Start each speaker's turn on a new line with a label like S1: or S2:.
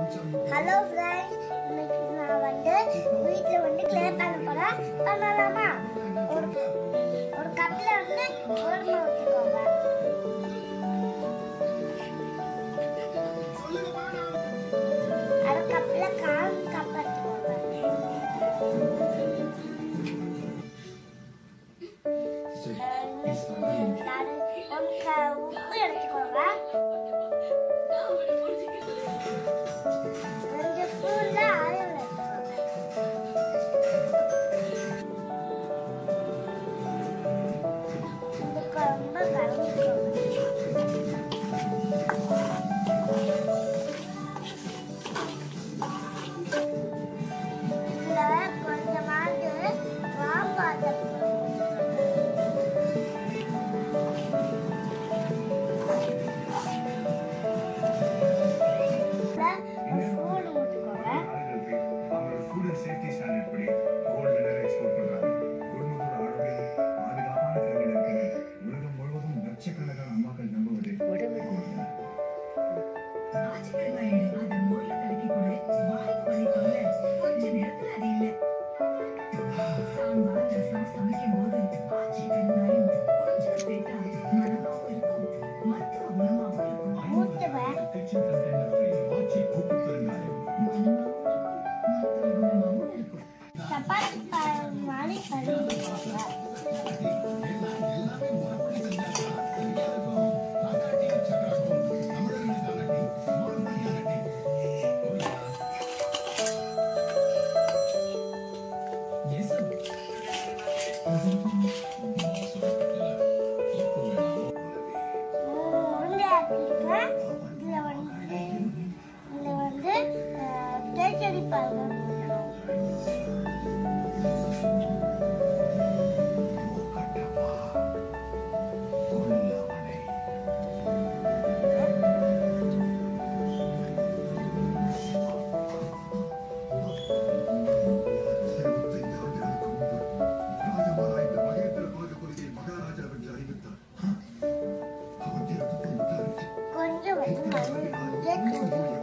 S1: Hello friends இன்னைக்கு நான் வந்து வீட்டில் வந்து க்ளே பண்ண போகிறேன் பண்ணலாமா ஒரு ஒரு கப்பில் வந்து கோதுமை ஊற்றிக்கோங்க அரை கப்பில் கால் கப் எடுத்துக்கோங்க நாலு ஒன் க- உப்பு எடுத்துக்கோங்க ரெண்டு ஸ்பூன்ல ஆயில் எடுத்துக்கோங்க இந்த ரொம்ப கலந்துக்கோங்க இதுல கொஞ்சமாவது வாம்பாதை ஸ்பூன் ஊற்றிக்கோங்க
S2: அவங்களோட ஃபுட் அண்ட் சேஃப்டி ஸ்டாண்டர்ட் படி கோல்டு வினர் எக்ஸ்போர்ட் பண்றாங்க குடும்பத்தோட ஆரோக்கியம் பாதுகாப்பான கையில் இருக்கிறது உலகம் முழுவதும் லட்சக்கணக்கான அம்மாக்கள் நம்புவது
S3: ஆச்சரியமாயிடு. அதை மோர்ல கலக்கி கொடு. வாய்க்கு வலிக்கும்ல. கொஞ்ச நேரத்துல அது இல்ல. சாம்பார், ரசம் சமைக்கும்போது ஆச்சி பெருங்காயம் கொஞ்சம் சேர்த்தா மணமாவும் இருக்கும், மருத்துவ குணமாவும் இருக்கும்.
S1: ஊற்றுவேன்
S2: கிச்சன் கண்டெய்னர் ஃப்ரீ ஆச்சி உப்பு பெருங்காயம்
S3: மணமாவும் இருக்கும், மருத்துவ குணமாவும் இருக்கும்.
S1: சப்பாத்தி பழம் மாதிரி பண்ணிக்கோங்க மூணு உருண்டை ஆக்கிருக்கேன் இதில் வந்து இதில் வந்து அஹ், கேசரி பழம் ஊற்றணும் கொஞ்சம் வந்து மண்ணு கொஞ்சம் தூவி